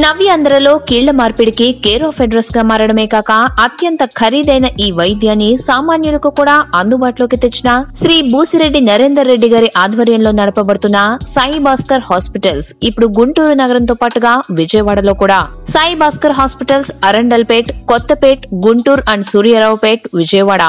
నవ్యాంధ్రలో కీళ్ల మార్పిడికి care of address గా మారడమే కాక అత్యంత ఖరీదైన ఈ వైద్యాన్ని సామాన్యులకు కూడా అందుబాటులోకి తెచ్చిన శ్రీ బూసిరెడ్డి నరేందర్ రెడ్డి గారి ఆధ్వర్యంలో నడపబడుతున్న సాయి భాస్కర్ హాస్పిటల్స్ ఇప్పుడు గుంటూరు నగరంతో పాటుగా విజయవాడలో కూడా సాయి భాస్కర్ హాస్పిటల్స్ అరండల్పేట్ కొత్తపేట్ గుంటూరు అండ్ సూర్యారావుపేట్ విజయవాడ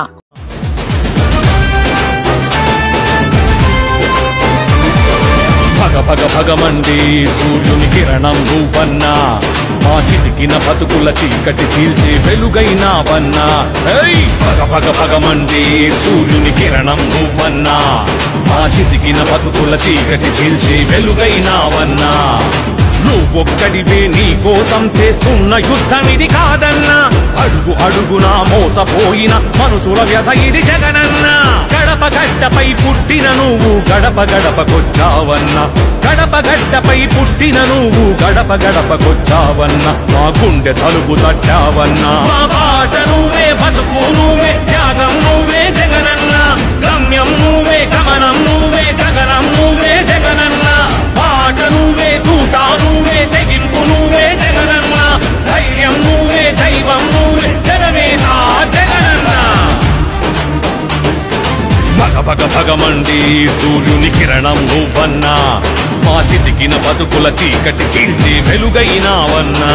భగ భగ భగమండి సూర్యుని కిరణం రూపన్నా మా చితికిన బతుకుల చీకటి చీల్చి వెలుగైనావన్నా ఏయ్! భగ భగ భగమండి సూర్యుని కిరణం రూపన్నా మా చితికిన బతుకుల చీకటి చీల్చి వెలుగైనావన్నా నువ్వొక్కడివే నీ కోసం చేస్తున్న యుద్ధం ఇది కాదన్నా అడుగు అడుగునా మోసపోయిన మనుషుల వ్యధ ఇది జగనన్నా గడప గడ్డపై పుట్టిన నువ్వు గడప గడపకొచ్చావన్నా గడప గడ్డపై పుట్టిన నువ్వు గడప గడపకొచ్చావన్నా మా గుండె తలుపు తట్టావన్నా మా బాట నువ్వే బతుకు నువ్వే త్యాగం నువ్వే జగనన్నా గమ్యం నువ్వే గమనం నువ్వే గగనం నువ్వే జగనన్నా పాట నువ్వే తూట నువ్వే తెగింపు నువ్వే జగనన్నా ధైర్యం నువ్వే దైవం నువ్వే జగనేత జగనన్నా భగ భగ భగమండి సూర్యుని కిరణం నువ్వన్నా మా చితికిన బతుకుల చీకటి చీల్చి వెలుగైనావన్నా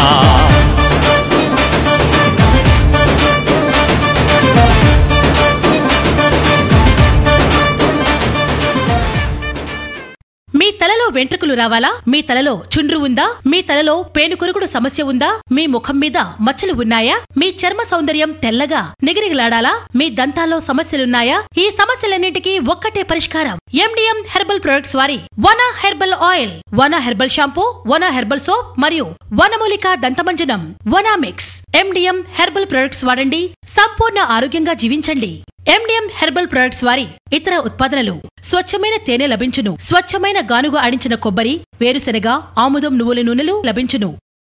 మీ తలలో వెంట్రుకలు రావాలా మీ తలలో చుండ్రు ఉందా మీ తలలో పేనుకొరుకుడు సమస్య ఉందా మీ ముఖం మీద మచ్చలు ఉన్నాయా మీ చర్మ సౌందర్యం తెల్లగా నిగనిగలాడాలా మీ దంతాల్లో సమస్యలున్నాయా ఈ సమస్యలన్నింటికీ ఒక్కటే పరిష్కారం ఎండిఎం హెర్బల్ ప్రొడక్ట్స్ వారి Vana herbal oil Vana herbal shampoo Vana herbal soap మరియు వనమూలిక దంతమంజనం Vana mix MDM herbal products వాడండి సంపూర్ణ ఆరోగ్యంగా జీవించండి ఎండిఎం హెర్బల్ ప్రొడక్ట్స్ వారి ఇతర ఉత్పాదనలు స్వచ్ఛమైన తేనె లభించును స్వచ్ఛమైన గానుగ ఆడించిన కొబ్బరి వేరుశెనగ ఆముదం నువ్వుల నూనెలు లభించును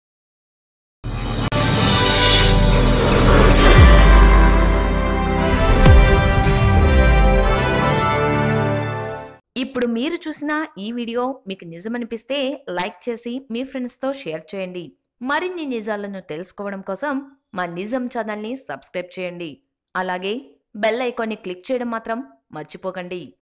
ఇప్పుడు మీరు చూసిన ఈ వీడియో మీకు నిజమనిపిస్తే లైక్ చేసి మీ ఫ్రెండ్స్తో షేర్ చేయండి మరిన్ని నిజాలను తెలుసుకోవడం కోసం మా నిజం ఛానల్ని సబ్స్క్రైబ్ చేయండి అలాగే బెల్ ఐకాన్ని క్లిక్ చేయడం మాత్రం మర్చిపోకండి